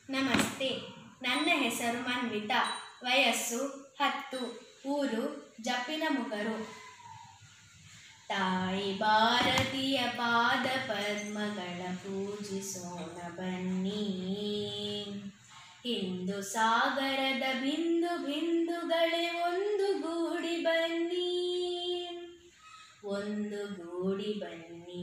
ನಮಸ್ತೆ ನನ್ನ ಹೆಸರು ಮನ್ವಿತಾ ವಯಸ್ಸು ಹತ್ತು ಊರು ಜಪ್ಪಿನ ಮುಗರು ತಾಯಿ ಭಾರತೀಯ ಪಾದ ಪದ್ಮಗಳ ಪೂಜಿಸೋಣ ಬನ್ನಿ ಹಿಂದೂ ಸಾಗರದ ಬಿಂದು ಬಿಂದುಗಳೇ ಒಂದು ಗೂಡಿ ಬನ್ನಿ ಒಂದು ಗೂಡಿ ಬನ್ನಿ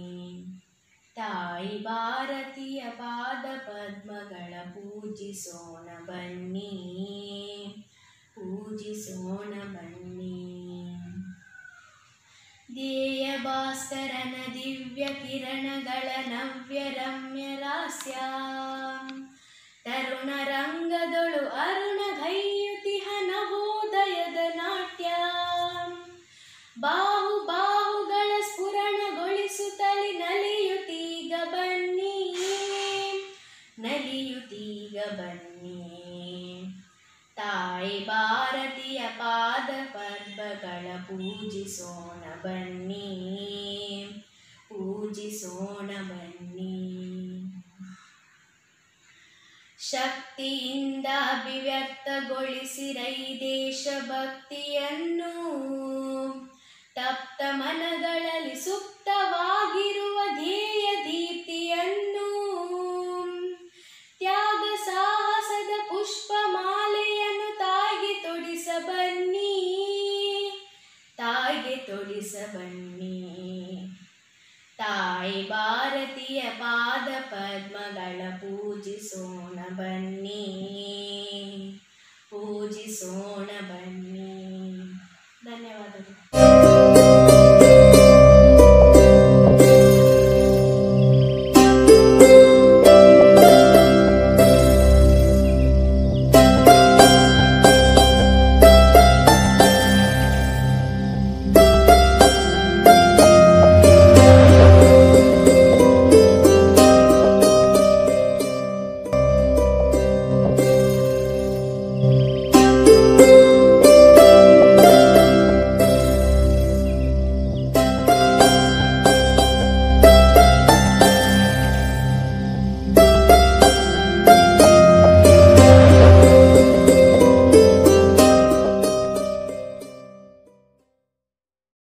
ತಾಯಿ ಭಾರತೀಯ ಪಾದ ಪದ್ಮಗಳ ಪೂಜಿಸೋಣ ಬನ್ನಿ ಪೂಜಿಸೋಣ ಬನ್ನಿ ಧ್ಯೇಯ ಭಾಸ್ಕರನ ದಿವ್ಯ ಕಿರಣಗಳ ನವ್ಯ ರಮ್ಯ ಲಾಸ್ಯ ತರುಣ ರಂಗದೊಳು ಅರುಣ ಗೈಯುತಿಹ ನವೋದಯದ ನಾಟ್ಯ ಬಾಹು ಬಾಹುಗಳ ಸ್ಫುರಣಗೊಳಿಸುತ್ತಲಿ ನಲಿಯುತ್ತೀಗ ಬನ್ನಿ ನಲಿಯುತ್ತೀಗ ಬನ್ನಿ ತಾಯಿ ಭಾರತೀಯ ಪಾದ ಪದ್ಮಗಳ ಪೂಜಿಸೋಣ ಬನ್ನಿ ಪೂಜಿಸೋಣ ಬನ್ನಿ ಶಕ್ತಿಯಿಂದ ಅಭಿವ್ಯಕ್ತಗೊಳಿಸಿರೈ ದೇಶಭಕ್ತಿಯನ್ನು ತಪ್ತ ಮನಗಳಲ್ಲಿ ಸುಪ್ತವಾಗಿರುವ ಧ್ಯೇಯ ದೀಪ್ತಿಯನ್ನು ತ್ಯಾಗ ಸಾಹಸದ ಪುಷ್ಪ ಮಾಲೆಯನ್ನು ತಾಯಿಗೆ ತೊಡಿಸ ಬನ್ನಿ ತಾಯಿಗೆ ತೊಡಿಸ ಬನ್ನಿ ತಾಯಿ ಭಾರತೀಯ ಪಾದ ಪದ್ಮಗಳ ಪೂಜಿಸೋಣ ಬನ್ನಿ ಪೂಜಿಸೋಣ ಬನ್ನಿ